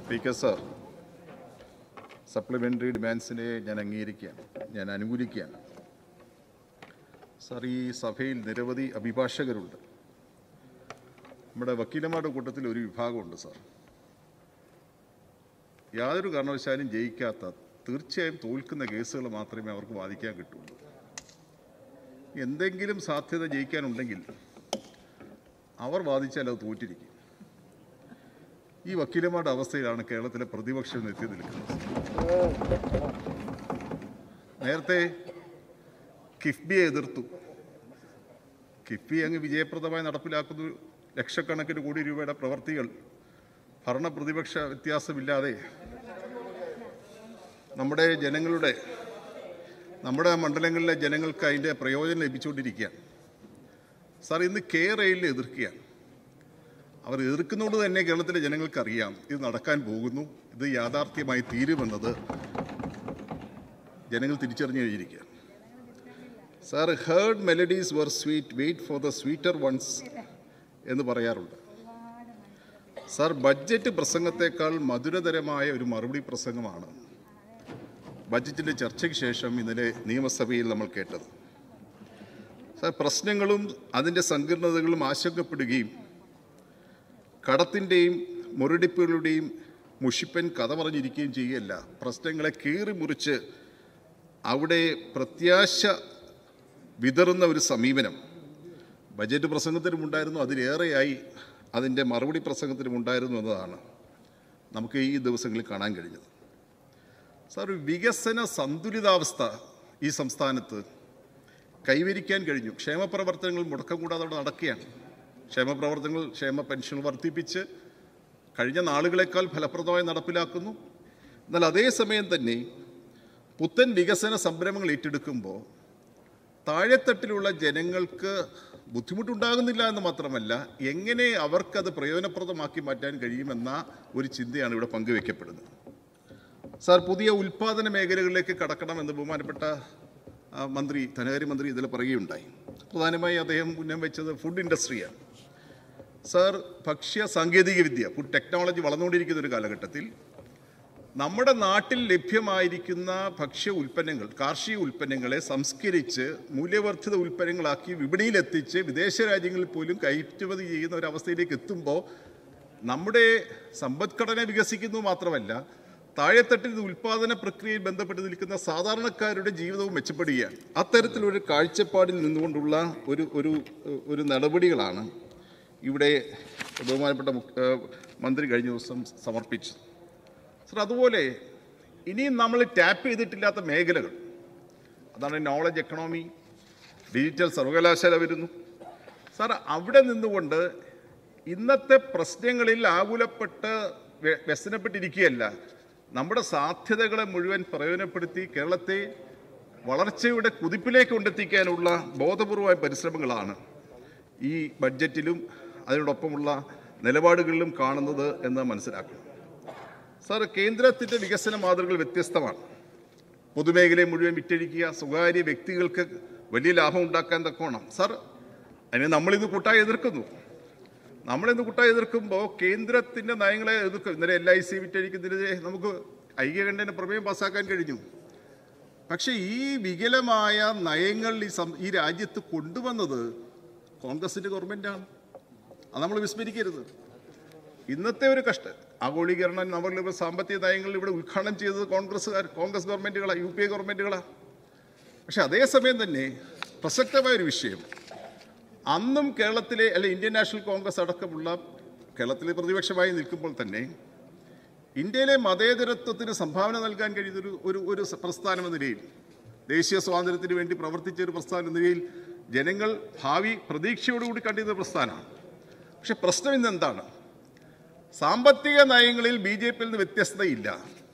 speaker sir supplementary ഡിമാൻഡ്സിനെ ഞാൻ അംഗീകരിക്കുകയാണ് ഞാൻ അനുകൂലിക്കുകയാണ് sir ഈ സഭയിൽ നിരവധി അഭിഭാഷകരുണ്ട് നമ്മുടെ വക്കീലന്മാരുടെ കൂട്ടത്തിൽ ഒരു വിഭാഗമുണ്ട് സാർ യാതൊരു കാരണവശാലും ജയിക്കാത്ത തീർച്ചയായും തോൽക്കുന്ന കേസുകൾ മാത്രമേ അവർക്ക് വാദിക്കാൻ കിട്ടുള്ളൂ എന്തെങ്കിലും സാധ്യത ജയിക്കാനുണ്ടെങ്കിൽ അവർ വാദിച്ചാൽ അത് തോറ്റിരിക്കും ഈ വക്കീലന്മാരുടെ അവസ്ഥയിലാണ് കേരളത്തിലെ പ്രതിപക്ഷം എത്തി നിൽക്കുന്നത് നേരത്തെ കിഫ്ബിയെ എതിർത്തു കിഫ്ബി അങ്ങ് വിജയപ്രദമായി നടപ്പിലാക്കുന്ന ലക്ഷക്കണക്കിന് കോടി രൂപയുടെ പ്രവർത്തികൾ ഭരണ പ്രതിപക്ഷ വ്യത്യാസമില്ലാതെ നമ്മുടെ ജനങ്ങളുടെ നമ്മുടെ മണ്ഡലങ്ങളിലെ ജനങ്ങൾക്ക് അതിൻ്റെ പ്രയോജനം ലഭിച്ചുകൊണ്ടിരിക്കുകയാണ് സാർ ഇന്ന് കെ റെയിലിനെ എതിർക്കുകയാണ് അവർ എതിർക്കുന്നതുകൊണ്ട് തന്നെ കേരളത്തിലെ ജനങ്ങൾക്ക് അറിയാം ഇത് നടക്കാൻ പോകുന്നു ഇത് യാഥാർത്ഥ്യമായി തീരുമെന്നത് ജനങ്ങൾ തിരിച്ചറിഞ്ഞു കഴിഞ്ഞിരിക്കുക sir heard melodies are sweet wait for the sweeter ones എന്ന് പറയാറുണ്ട് സാർ ബഡ്ജറ്റ് പ്രസംഗത്തെക്കാൾ മധുരതരമായ ഒരു മറുപടി പ്രസംഗമാണ് ബഡ്ജറ്റിൻ്റെ ചർച്ചയ്ക്ക് ശേഷം ഇന്നലെ നിയമസഭയിൽ നമ്മൾ കേട്ടത് സാർ പ്രശ്നങ്ങളും അതിൻ്റെ സങ്കീർണതകളും ആശങ്കപ്പെടുകയും കടത്തിൻ്റെയും മുരടിപ്പുകളുടെയും മുഷിപ്പൻ കഥ പറഞ്ഞിരിക്കുകയും ചെയ്യുകയല്ല പ്രശ്നങ്ങളെ കീറി മുറിച്ച് അവിടെ പ്രത്യാശ വിതറുന്ന ഒരു സമീപനം ബജറ്റ് പ്രസംഗത്തിനും ഉണ്ടായിരുന്നു അതിലേറെയായി അതിൻ്റെ മറുപടി പ്രസംഗത്തിനും ഉണ്ടായിരുന്നു എന്നതാണ് നമുക്ക് ഈ ദിവസങ്ങളിൽ കാണാൻ കഴിഞ്ഞത് സാർ ഒരു വികസന സന്തുലിതാവസ്ഥ ഈ സംസ്ഥാനത്ത് കൈവരിക്കാൻ കഴിഞ്ഞു ക്ഷേമപ്രവർത്തനങ്ങൾ മുടക്കം കൂടാതെ അവിടെ നടക്കുകയാണ് ക്ഷേമപ്രവർത്തനങ്ങൾ ക്ഷേമ പെൻഷൻ വർദ്ധിപ്പിച്ച് കഴിഞ്ഞ നാളുകളെക്കാൾ ഫലപ്രദമായി നടപ്പിലാക്കുന്നു എന്നാൽ അതേസമയം തന്നെ പുത്തൻ വികസന സംരംഭങ്ങൾ ഏറ്റെടുക്കുമ്പോൾ താഴെത്തട്ടിലുള്ള ജനങ്ങൾക്ക് ബുദ്ധിമുട്ടുണ്ടാകുന്നില്ല എന്ന് മാത്രമല്ല എങ്ങനെ അവർക്കത് പ്രയോജനപ്രദമാക്കി മാറ്റാൻ കഴിയുമെന്ന ഒരു ചിന്തയാണ് ഇവിടെ പങ്കുവെക്കപ്പെടുന്നത് സാർ പുതിയ ഉൽപ്പാദന മേഖലകളിലേക്ക് കടക്കണമെന്ന് ബഹുമാനപ്പെട്ട ആ, മന്ത്രി ധനകാര്യ മന്ത്രി ഇതിൽ പറയുകയുണ്ടായി പ്രധാനമായി അദ്ദേഹം ഉന്നം വെച്ചത് ഫുഡ് ഇൻഡസ്ട്രിയാണ് സാർ ഭക്ഷ്യ സാങ്കേതിക വിദ്യ ഫുഡ് ടെക്നോളജി വളർന്നുകൊണ്ടിരിക്കുന്ന ഒരു കാലഘട്ടത്തിൽ നമ്മുടെ നാട്ടിൽ ലഭ്യമായിരിക്കുന്ന ഭക്ഷ്യ ഉൽപ്പന്നങ്ങൾ കാർഷിക ഉൽപ്പന്നങ്ങളെ സംസ്കരിച്ച് മൂല്യവർദ്ധിത ഉൽപ്പന്നങ്ങളാക്കി വിപണിയിലെത്തിച്ച് വിദേശ രാജ്യങ്ങളിൽ പോലും കയറ്റുമതി ചെയ്യുന്ന ഒരു അവസ്ഥയിലേക്ക് എത്തുമ്പോൾ നമ്മുടെ സമ്പദ്ഘടന വികസിക്കുന്നു മാത്രമല്ല താഴെത്തട്ടിൽ ഇത് ഉൽപാദന പ്രക്രിയയിൽ ബന്ധപ്പെട്ട് നിൽക്കുന്ന സാധാരണക്കാരുടെ ജീവിതവും മെച്ചപ്പെടുകയാണ് അത്തരത്തിലൊരു കാഴ്ചപ്പാടിൽ നിന്നുകൊണ്ടുള്ള ഒരു ഒരു ഒരു നടപടികളാണ് ഇവിടെ ബഹുമാനപ്പെട്ട മുഖ്യ- ഏഹ് മന്ത്രി കഴിഞ്ഞ ദിവസം സമർപ്പിച്ചത് സർ അതുപോലെ ഇനിയും നമ്മൾ ടാപ്പ് ചെയ്തിട്ടില്ലാത്ത മേഖലകൾ അതാണ് നോളജ് എക്കണോമി ഡിജിറ്റൽ സർവകലാശാല വരുന്നു സാർ അവിടെ നിന്നുകൊണ്ട് ഇന്നത്തെ പ്രശ്നങ്ങളിൽ ആകുലപ്പെട്ട് വ്യ- വ്യസനപ്പെട്ടിരിക്കുകയല്ല നമ്മുടെ സാധ്യതകളെ മുഴുവൻ പ്രയോജനപ്പെടുത്തി കേരളത്തെ വളർച്ചയുടെ കുതിപ്പിലേക്ക് കൊണ്ടെത്തിക്കാനുള്ള ബോധപൂർവമായ പരിശ്രമങ്ങളാണ് ഈ ബഡ്ജറ്റിലും അതിനോടൊപ്പമുള്ള നിലപാടുകളിലും കാണുന്നത് എന്ന് മനസ്സിലാക്കണം സാർ കേന്ദ്രത്തിൻ്റെ വികസന മാതൃകകൾ വ്യത്യസ്തമാണ് പൊതുമേഖലയെ മുഴുവൻ വിറ്റഴിക്കുക സ്വകാര്യ വ്യക്തികൾക്ക് വലിയ ലാഭം ഉണ്ടാക്കാൻ തക്കോണം സാർ അതിനെ നമ്മളിന്ന് കൂട്ടായി എതിർക്കുന്നു നമ്മളിന്ന് കൂട്ടായി എതിർക്കുമ്പോൾ കേന്ദ്രത്തിൻ്റെ നയങ്ങളെ എതിർക്കും ഇന്നലെ എൽ ഐ സി വിറ്റഴിക്കുന്നതിനെതിരെ നമുക്ക് ഐക്യകണ്ഠേന പ്രമേയം പാസ്സാക്കാൻ കഴിഞ്ഞു പക്ഷേ ഈ വികലമായ നയങ്ങൾ ഈ സം ഈ രാജ്യത്ത് കൊണ്ടുവന്നത് കോൺഗ്രസിൻ്റെ ഗവൺമെൻറ്റാണ് അത് നമ്മൾ വിസ്മരിക്കരുത് ഇന്നത്തെ ഒരു കഷ്ട ആഗോളീകരണം നമ്മൾ സാമ്പത്തിക നയങ്ങൾ ഇവിടെ ഉദ്ഘാടനം ചെയ്തത് കോൺഗ്രസ്സുകാർ കോൺഗ്രസ് ഗവൺമെൻറ്റുകളാണ് യു പി എ ഗവൺമെൻറ്റുകളാണ് പക്ഷെ അതേസമയം തന്നെ പ്രസക്തമായ ഒരു വിഷയം അന്നും കേരളത്തിലെ അല്ലെ ഇന്ത്യൻ നാഷണൽ കോൺഗ്രസ് അടക്കമുള്ള കേരളത്തിലെ പ്രതിപക്ഷമായി നിൽക്കുമ്പോൾ തന്നെ ഇന്ത്യയിലെ മതേതരത്വത്തിന് സംഭാവന നൽകാൻ കഴിയുന്ന ഒരു ഒരു ഒരു സ- പ്രസ്ഥാനം എന്ന നിലയിൽ ദേശീയ സ്വാതന്ത്ര്യത്തിന് വേണ്ടി പ്രവർത്തിച്ച ഒരു പ്രസ്ഥാനം എന്ന നിലയിൽ ജനങ്ങൾ ഭാവി പ്രതീക്ഷയോടുകൂടി കണ്ടിരുന്ന പ്രസ്ഥാനമാണ് പക്ഷെ പ്രശ്നം ഇന്ന് എന്താണ് സാമ്പത്തിക നയങ്ങളിൽ ബി ജെ പിയിൽ നിന്ന് വ്യത്യസ്തതയില്ല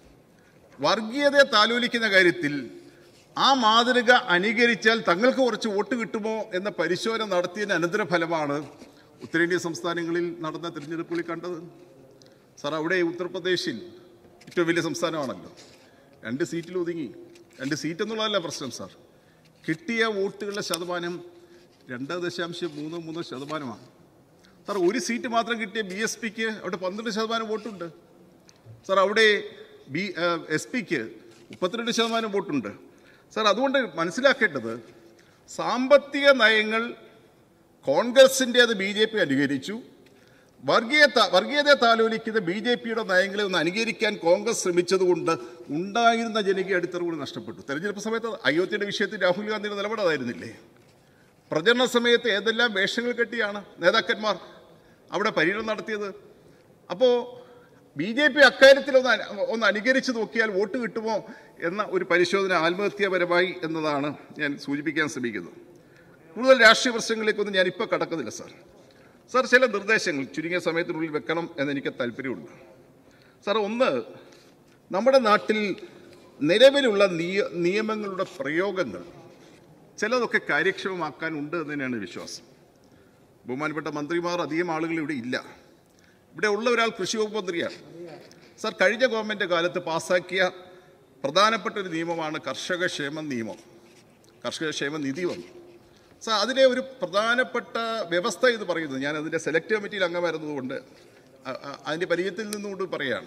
വർഗീയതയെ താലോലിക്കുന്ന കാര്യത്തിൽ ആ മാതൃക അനുകരിച്ചാൽ തങ്ങൾക്ക് കുറച്ച് വോട്ട് കിട്ടുമോ എന്ന പരിശോധന നടത്തിയതിന് അനന്തരഫലമാണ് ഉത്തരേന്ത്യൻ സംസ്ഥാനങ്ങളിൽ നടന്ന തിരഞ്ഞെടുപ്പുകളിൽ കണ്ടത് സാർ അവിടെ ഉത്തർപ്രദേശിൽ ഏറ്റവും വലിയ സംസ്ഥാനമാണല്ലോ രണ്ട് സീറ്റിൽ ഒതുങ്ങി രണ്ട് സീറ്റ് എന്നുള്ളതല്ല പ്രശ്നം സാർ കിട്ടിയ വോട്ടുകളുടെ ശതമാനം രണ്ട് ദശാംശം മൂന്ന് മൂന്ന് ശതമാനമാണ് സാർ ഒരു സീറ്റ് മാത്രം കിട്ടിയ ബി എസ് പിക്ക് അവിടെ പന്ത്രണ്ട് ശതമാനം വോട്ടുണ്ട് സാർ അവിടെ ബി എസ് പിക്ക് മുപ്പത്തിരണ്ട് ശതമാനം വോട്ടുണ്ട് സാർ അതുകൊണ്ട് മനസ്സിലാക്കേണ്ടത് സാമ്പത്തിക നയങ്ങൾ കോൺഗ്രസിൻ്റേത് ബി ജെ പി അനുകരിച്ചു വർഗീയ വർഗീയതയെ താലോലിക്കുന്ന ബി ജെ പിയുടെ നയങ്ങളെ ഒന്ന് അനുകരിക്കാൻ കോൺഗ്രസ് ശ്രമിച്ചതുകൊണ്ട് ഉണ്ടായിരുന്ന ജനകീയ അടിത്തറ കൂടി നഷ്ടപ്പെട്ടു തെരഞ്ഞെടുപ്പ് സമയത്ത് അയോധ്യയുടെ വിഷയത്തിൽ രാഹുൽ ഗാന്ധിയുടെ നിലപാട് അതായിരുന്നില്ലേ പ്രചരണ സമയത്ത് ഏതെല്ലാം വേഷങ്ങൾ കെട്ടിയാണ് നേതാക്കന്മാർ അവിടെ പര്യടനം നടത്തിയത് അപ്പോൾ ബി ജെ പി അക്കാര്യത്തിൽ ഒന്ന് അന- ഒന്ന് അനുകരിച്ച് നോക്കിയാൽ വോട്ട് കിട്ടുമോ എന്ന ഒരു പരിശോധന ആത്മഹത്യാപരമായി എന്നതാണ് ഞാൻ സൂചിപ്പിക്കാൻ ശ്രമിക്കുന്നത് കൂടുതൽ രാഷ്ട്രീയ പ്രശ്നങ്ങളിലേക്കൊന്നും ഞാൻ ഇപ്പോൾ കടക്കുന്നില്ല സാർ സാർ ചില നിർദ്ദേശങ്ങൾ ചുരുങ്ങിയ സമയത്തിനുള്ളിൽ വെക്കണം എന്നെനിക്ക് താല്പര്യമുണ്ട് സാർ ഒന്ന് നമ്മുടെ നാട്ടിൽ നിലവിലുള്ള നിയ നിയമങ്ങളുടെ പ്രയോഗങ്ങൾ ചിലതൊക്കെ കാര്യക്ഷമമാക്കാനുണ്ട് എന്ന് തന്നെയാണ് വിശ്വാസം ബഹുമാനപ്പെട്ട മന്ത്രിമാർ അധികം ആളുകൾ ഇവിടെ ഇല്ല ഇവിടെ ഉള്ള ഒരാൾ കൃഷി വകുപ്പ് മന്ത്രിയാണ് സാർ കഴിഞ്ഞ ഗവൺമെൻറ് കാലത്ത് പാസ്സാക്കിയ പ്രധാനപ്പെട്ട ഒരു നിയമമാണ് കർഷക ക്ഷേമ നിയമം കർഷക ക്ഷേമ നിധി വന്നു സാർ അതിലെ ഒരു പ്രധാനപ്പെട്ട വ്യവസ്ഥ എന്ന് പറയുന്നത് ഞാൻ അതിൻ്റെ സെലക്ട് കമ്മിറ്റിയിൽ അംഗമായിരുന്നതുകൊണ്ട് അ- അ- അതിൻ്റെ പരിചയത്തിൽ നിന്നുകൊണ്ട് പറയുകയാണ്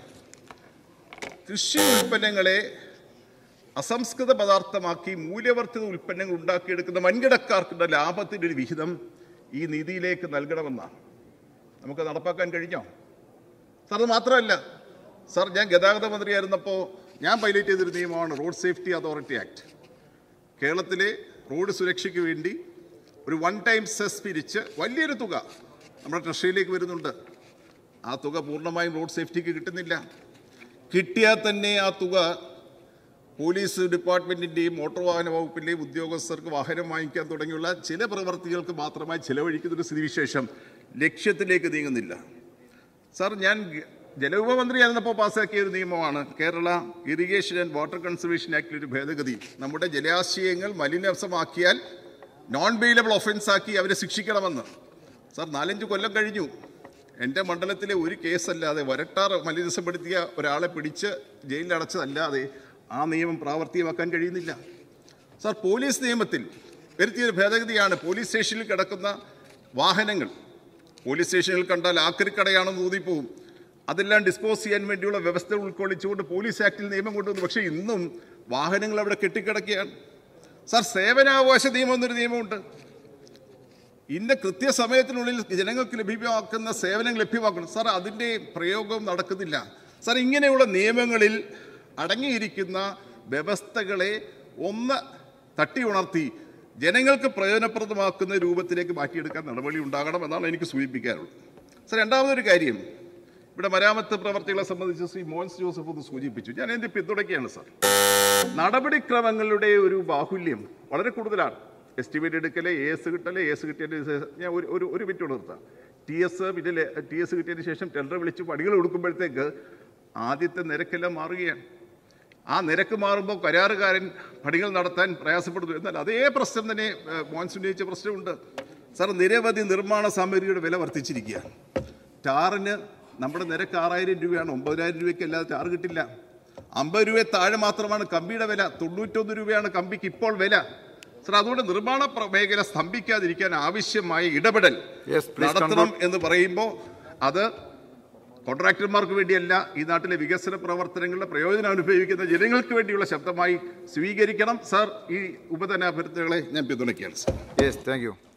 കൃഷി ഉൽപ്പന്നങ്ങളെ അസംസ്കൃത പദാർത്ഥമാക്കി മൂല്യവർദ്ധിത ഉൽപ്പന്നങ്ങൾ ഉണ്ടാക്കിയെടുക്കുന്ന വൻകിടക്കാർക്കുള്ള ലാഭത്തിൻ്റെ ഒരു വിഹിതം ഈ നിധിയിലേക്ക് നൽകണമെന്നാണ് നമുക്ക് നടപ്പാക്കാൻ കഴിഞ്ഞോ സാർ അത് മാത്രമല്ല സാർ ഞാൻ ഗതാഗത മന്ത്രിയായിരുന്നപ്പോൾ ഞാൻ പൈലറ്റ് ചെയ്തൊരു നിയമമാണ് റോഡ് സേഫ്റ്റി അതോറിറ്റി ആക്ട് കേരളത്തിലെ റോഡ് സുരക്ഷയ്ക്ക് വേണ്ടി ഒരു വൺ ടൈം സെസ് പിരിച്ച് വലിയൊരു തുക നമ്മുടെ ട്രഷറിയിലേക്ക് വരുന്നുണ്ട് ആ തുക പൂർണ്ണമായും റോഡ് സേഫ്റ്റിക്ക് കിട്ടുന്നില്ല കിട്ടിയാൽ തന്നെ ആ തുക പോലീസ് ഡിപ്പാർട്ട്മെൻറ്റിൻ്റെയും മോട്ടോർ വാഹന വകുപ്പിൻ്റെയും ഉദ്യോഗസ്ഥർക്ക് വാഹനം വാങ്ങിക്കാൻ തുടങ്ങിയുള്ള ചില പ്രവർത്തികൾക്ക് മാത്രമായി ചിലവഴിക്കുന്നൊരു സ്ഥിതിവിശേഷം ലക്ഷ്യത്തിലേക്ക് നീങ്ങുന്നില്ല സാർ ഞാൻ ഗ- ജലവിഭവ മന്ത്രിയായിരുന്നപ്പോൾ പാസ്സാക്കിയ ഒരു നിയമമാണ് Kerala irrigation and water conservation ആക്ടിൽ ഒരു ഭേദഗതി നമ്മുടെ ജലാശയങ്ങൾ മലിനസമാക്കിയാൽ നോൺ ബെയിലബിൾ ഒഫൻസ് ആക്കി അവരെ ശിക്ഷിക്കണമെന്ന് സാർ നാലഞ്ച് കൊല്ലം കഴിഞ്ഞു എൻ്റെ മണ്ഡലത്തിലെ ഒരു കേസല്ലാതെ വരട്ടാർ മലിനസപ്പെടുത്തിയ ഒരാളെ പിടിച്ച് ജയിലിൽ അടച്ചതല്ലാതെ ആ നിയമം പ്രാവർത്തികമാക്കാൻ കഴിയുന്നില്ല സാർ പോലീസ് നിയമത്തിൽ വരുത്തിയൊരു ഭേദഗതിയാണ് പോലീസ് സ്റ്റേഷനിൽ കിടക്കുന്ന വാഹനങ്ങൾ പോലീസ് സ്റ്റേഷനിൽ കണ്ടാൽ ആക്രിക്കടയാണെന്ന് തോന്നിപ്പോവും അതെല്ലാം ഡിസ്പോസ് ചെയ്യാൻ വേണ്ടിയുള്ള വ്യവസ്ഥ ഉൾക്കൊള്ളിച്ചുകൊണ്ട് പോലീസ് ആക്ടിൽ നിയമം കൊണ്ടുവന്നു പക്ഷേ ഇന്നും വാഹനങ്ങൾ അവിടെ കെട്ടിക്കിടക്കുകയാണ് സാർ സേവനാവകാശ നിയമം എന്നൊരു നിയമമുണ്ട് ഇന്ന കൃത്യസമയത്തിനുള്ളിൽ ജനങ്ങൾക്ക് ലഭ്യമാക്കുന്ന സേവനങ്ങൾ ലഭ്യമാക്കണം സാർ അതിൻ്റെ പ്രയോഗം നടക്കുന്നില്ല സാർ ഇങ്ങനെയുള്ള നിയമങ്ങളിൽ അടങ്ങിയിരിക്കുന്ന വ്യവസ്ഥകളെ ഒന്ന് തട്ടി ഉണർത്തി ജനങ്ങൾക്ക് പ്രയോജനപ്രദമാക്കുന്ന രൂപത്തിലേക്ക് മാറ്റിയെടുക്കാൻ നടപടി ഉണ്ടാകണം എന്നാണ് എനിക്ക് സൂചിപ്പിക്കാനുള്ളത് സാർ രണ്ടാമതൊരു കാര്യം ഇവിടെ മരാമത്ത് പ്രവർത്തികളെ സംബന്ധിച്ച് ശ്രീ മോൻസ് ജോസഫ് ഒന്ന് സൂചിപ്പിച്ചു ഞാൻ എൻ്റെ പിന്തുണയ്ക്കുകയാണ് സാർ നടപടിക്രമങ്ങളുടെ ഒരു ബാഹുല്യം വളരെ കൂടുതലാണ് എസ്റ്റിമേറ്റ് എടുക്കല് എ എസ് കിട്ടല് എ എസ് കിട്ടിയതിന് ശേഷം ഞാൻ ഒരു ഒരു ഒരു മിനിറ്റ് നിർത്താം ടി എസ് പിന്നെ ടി എസ് കിട്ടിയതിന് ശേഷം ടെൻഡർ വിളിച്ച് പണികൾ കൊടുക്കുമ്പോഴത്തേക്ക് ആദ്യത്തെ നിരക്കെല്ലാം മാറുകയാണ് ആ നിരക്ക് മാറുമ്പോൾ കരാറുകാരൻ പണികൾ നടത്താൻ പ്രയാസപ്പെടുന്നു എന്നാൽ അതേ പ്രശ്നം തന്നെ ഏഹ്, മോൻസ് ഉന്നയിച്ച പ്രശ്നമുണ്ട് സാർ നിരവധി നിർമ്മാണ സാമഗ്രിയുടെ വില വർദ്ധിച്ചിരിക്കുകയാണ് ടാറിന് നമ്മുടെ നിരക്ക് ആറായിരം രൂപയാണ് ഒമ്പതിനായിരം രൂപയ്ക്ക് അല്ലാതെ ടാർ കിട്ടില്ല അമ്പത് രൂപ താഴെ മാത്രമാണ് കമ്പിയുടെ വില തൊണ്ണൂറ്റൊന്ന് രൂപയാണ് കമ്പിക്ക് ഇപ്പോൾ വില സാർ അതുകൊണ്ട് നിർമ്മാണ പ്ര- മേഖല സ്തംഭിക്കാതിരിക്കാൻ ആവശ്യമായ ഇടപെടൽ Yes, please നടത്തണം എന്ന് പറയുമ്പോൾ അത് കോൺട്രാക്ടർമാർക്ക് വേണ്ടിയല്ല ഈ നാട്ടിലെ വികസന പ്രവർത്തനങ്ങളുടെ പ്രയോജനം അനുഭവിക്കുന്ന ജനങ്ങൾക്ക് വേണ്ടിയുള്ള ശബ്ദമായി സ്വീകരിക്കണം സാർ ഈ ഉപധനാഭ്യർത്ഥനകളെ ഞാൻ പിന്തുണയ്ക്കുകയാണ് സാർ യെസ് താങ്ക് യു